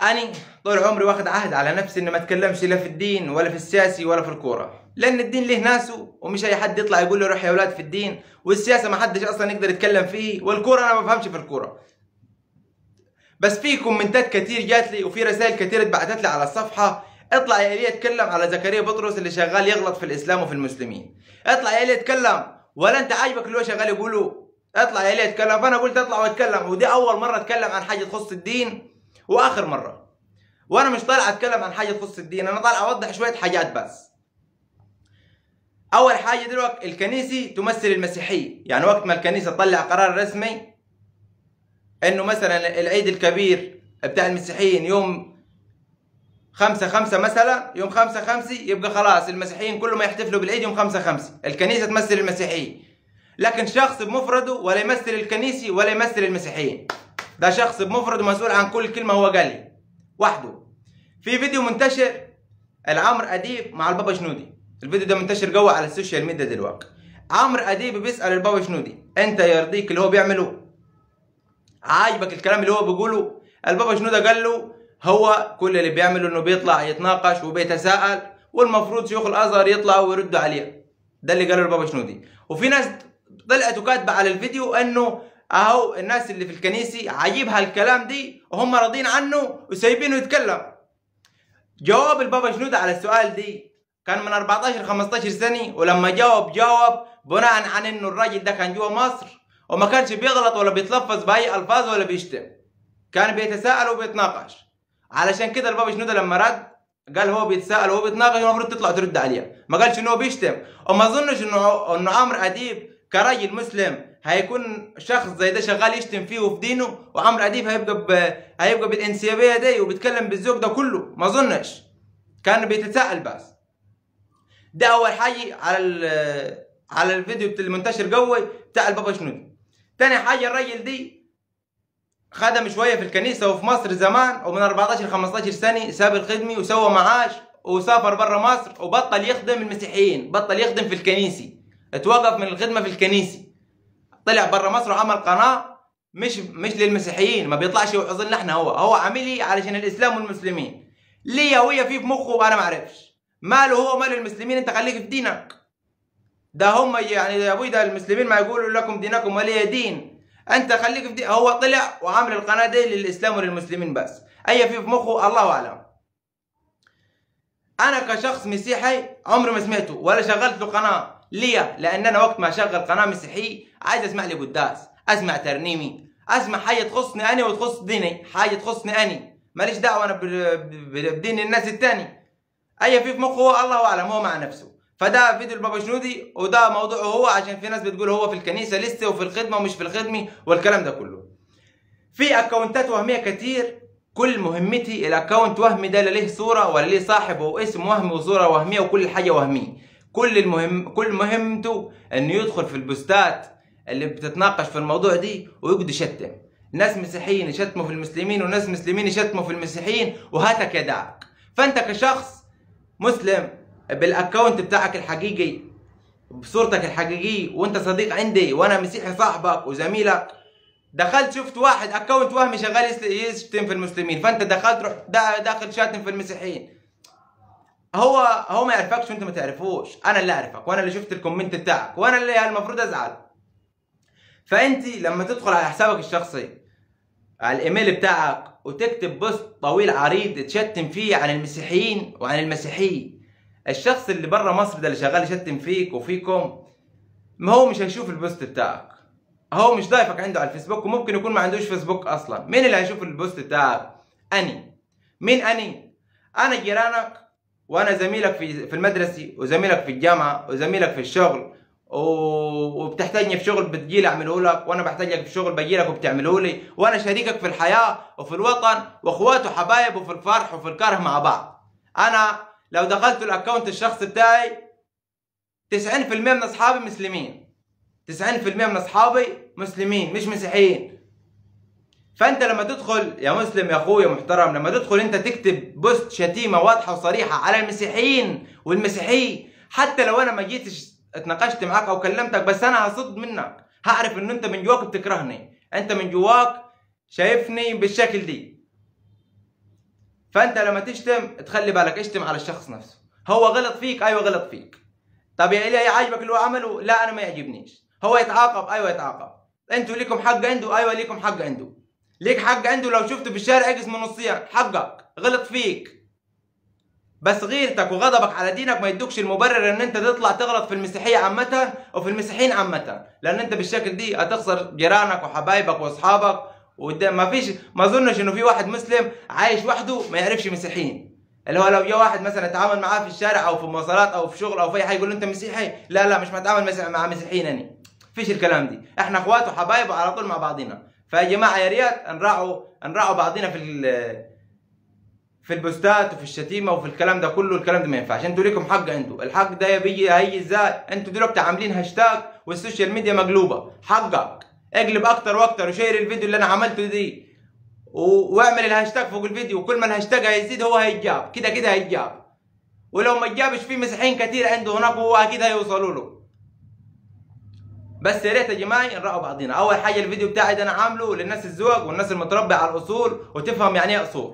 أنا طول عمري واخد عهد على نفسي إني ما أتكلمش لا في الدين ولا في السياسي ولا في الكورة لأن الدين له ناسه ومش أي حد يطلع يقول له روح يا أولاد في الدين والسياسة ما حدش أصلا يقدر يتكلم فيه والكورة أنا ما بفهمش في الكورة بس في كومنتات كتير جات لي وفي رسائل كتير اتبعتت لي على الصفحة اطلع يا إيليا اتكلم على زكريا بطرس اللي شغال يغلط في الإسلام وفي المسلمين اطلع يا إيليا اتكلم ولا أنت عاجبك اللي هو شغال يقوله اطلع يا إيليا اتكلم فأنا قلت اطلع واتكلم ودي أول مرة اتكلم عن حاجة تخص الدين وآخر مرة وانا مش طالع اتكلم عن حاجه تخص الدين انا طالع اوضح شويه حاجات بس اول حاجه دلوقتي الكنيسه تمثل المسيحيه يعني وقت ما الكنيسه تطلع قرار رسمي انه مثلا العيد الكبير بتاع المسيحيين يوم خمسة خمسة مثلا يوم خمسة خمسة يبقى خلاص المسيحيين كلهم يحتفلوا بالعيد يوم خمسة خمسة الكنيسة تمثل المسيحية لكن شخص بمفرده ولا يمثل الكنيسة ولا يمثل المسيحيين ده شخص بمفرده مسؤول عن كل كلمة هو قالها وحده في فيديو منتشر العمر اديب مع البابا شنودي الفيديو ده منتشر قوي على السوشيال ميديا دلوقتي عمرو اديب بيسال البابا شنودي انت يرضيك اللي هو بيعمله عاجبك الكلام اللي هو بيقوله البابا شنودة قال له هو كل اللي بيعمله انه بيطلع يتناقش وبيتساءل والمفروض شيوخ الازهر يطلعوا ويردوا عليه ده اللي قاله البابا شنودي وفي ناس طلعت وكاتبه على الفيديو انه اهو الناس اللي في الكنيسه عاجبها الكلام دي وهم راضين عنه وسايبينه يتكلم جواب البابا شنودة على السؤال دي كان من 14 15 سنه ولما جاوب جاوب بناء عن انه الراجل ده كان جوا مصر وما كانش بيغلط ولا بيتلفظ باي الفاظ ولا بيشتم كان بيتساءل وبيتناقش علشان كده البابا شنودة لما رد قال هو بيتساءل وهو بيتناقش المفروض تطلع ترد عليه ما قالش انه هو بيشتم وما اظنش انه انه عمرو اديب كراجل مسلم هيكون شخص زي ده شغال يشتم فيه وفي دينه وعمرو اديب هيبقى ب... هيبقى بالانسيابيه دي وبيتكلم بالذوق ده كله ما اظنش كان بيتساءل بس ده اول حاجه على ال... على الفيديو بتاع المنتشر قوي بتاع البابا شنودي تاني حاجه الراجل دي خدم شويه في الكنيسه وفي مصر زمان ومن 14 15 سنه ساب الخدمه وسوى معاش وسافر برا مصر وبطل يخدم المسيحيين بطل يخدم في الكنيسه اتوقف من الخدمه في الكنيسه طلع برا مصر وعمل قناه مش مش للمسيحيين ما بيطلعش يوعظ لنا احنا هو هو عاملي علشان الاسلام والمسلمين ليه هوية فيه في مخه وانا ما اعرفش ماله هو مال المسلمين انت خليك في دينك ده هم يعني يا ابوي ده المسلمين ما يقولوا لكم دينكم ولي دين انت خليك في دين هو طلع وعامل القناه دي للاسلام وللمسلمين بس اي في في مخه الله اعلم انا كشخص مسيحي عمري ما سمعته ولا شغلت له قناه ليه لان انا وقت ما اشغل قناه مسيحيه عايز اسمع لي قداس اسمع ترنيمي اسمع حاجه تخصني انا وتخص ديني حاجه تخصني انا ماليش دعوه انا بدين الناس التاني اي في في مخه هو الله اعلم هو مع نفسه فده فيديو البابا شنودي وده موضوعه هو عشان في ناس بتقول هو في الكنيسه لسه وفي الخدمه ومش في الخدمه والكلام ده كله في اكونتات وهميه كتير كل مهمتي الاكونت وهمي ده لا ليه صوره ولا ليه صاحب واسم وهمي وصوره وهميه وكل حاجه وهميه كل المهم كل مهمته انه يدخل في البوستات اللي بتتناقش في الموضوع دي ويقعد يشتم ناس مسيحيين يشتموا في المسلمين وناس مسلمين يشتموا في المسيحيين وهاتك يدعك فانت كشخص مسلم بالاكونت بتاعك الحقيقي بصورتك الحقيقية وانت صديق عندي وانا مسيحي صاحبك وزميلك دخلت شفت واحد اكونت وهمي شغال يشتم في المسلمين فانت دخلت روح داخل شاتم في المسيحيين هو هو ما يعرفكش وانت ما تعرفوش انا اللي اعرفك وانا اللي شفت الكومنت بتاعك وانا اللي المفروض ازعل فانت لما تدخل على حسابك الشخصي على الايميل بتاعك وتكتب بوست طويل عريض تشتم فيه عن المسيحيين وعن المسيحيه الشخص اللي برا مصر ده اللي شغال يشتم فيك وفيكم ما هو مش هيشوف البوست بتاعك هو مش ضايفك عنده على الفيسبوك وممكن يكون ما عندوش فيسبوك اصلا مين اللي هيشوف البوست بتاعك اني مين اني انا جيرانك وانا زميلك في في المدرسه وزميلك في الجامعه وزميلك في الشغل وبتحتاجني في شغل بتجيلي اعمله لك وانا بحتاجك في شغل بجي لك وبتعمله لي وانا شريكك في الحياه وفي الوطن واخوات وحبايب وفي الفرح وفي الكره مع بعض انا لو دخلت الاكونت الشخصي بتاعي 90% من اصحابي مسلمين 90% من اصحابي مسلمين مش مسيحيين فانت لما تدخل يا مسلم يا اخويا محترم لما تدخل انت تكتب بوست شتيمه واضحه وصريحه على المسيحيين والمسيحيه حتى لو انا ما جيتش اتناقشت معاك او كلمتك بس انا هصد منك هعرف ان انت من جواك بتكرهني انت من جواك شايفني بالشكل دي فانت لما تشتم تخلي بالك اشتم على الشخص نفسه هو غلط فيك ايوه غلط فيك طب يا إلهي عاجبك اللي هو عمله لا انا ما يعجبنيش هو يتعاقب ايوه يتعاقب انتوا ليكم حق عنده ايوه ليكم حق عنده ليك حق عنده لو شفته في الشارع اقسم نصيا حقك غلط فيك بس غيرتك وغضبك على دينك ما يدوكش المبرر ان انت تطلع تغلط في المسيحيه عامه وفي المسيحيين عامه لان انت بالشكل دي هتخسر جيرانك وحبايبك واصحابك وقدام ما فيش ما اظنش انه في واحد مسلم عايش وحده ما يعرفش مسيحيين اللي هو لو جه واحد مثلا اتعامل معاه في الشارع او في المواصلات او في شغل او في اي حاجه يقول له انت مسيحي لا لا مش متعامل مسيح- مع مسيحيين اني فيش الكلام دي احنا اخوات وحبايب على طول مع بعضنا فيا جماعه يا ريت نراعوا نراعوا بعضنا في ال- في البوستات وفي الشتيمه وفي الكلام ده كله الكلام ده ما ينفعش انتوا ليكم حق عنده الحق ده بيجي هيجي ازاي انتوا دلوقتي عاملين هاشتاج والسوشيال ميديا مقلوبه حقك اقلب اكتر واكتر وشير الفيديو اللي انا عملته دي و- واعمل الهاشتاج فوق الفيديو وكل ما الهاشتاج هيزيد هو هيتجاب كده كده هيتجاب ولو ما اتجابش في مسيحيين كتير عنده هناك وهو اكيد هيوصلوا له بس يا ريت يا جماعه نراعوا بعضينا اول حاجه الفيديو بتاعي ده انا عامله للناس الذوق والناس المتربيه على الاصول وتفهم يعني ايه اصول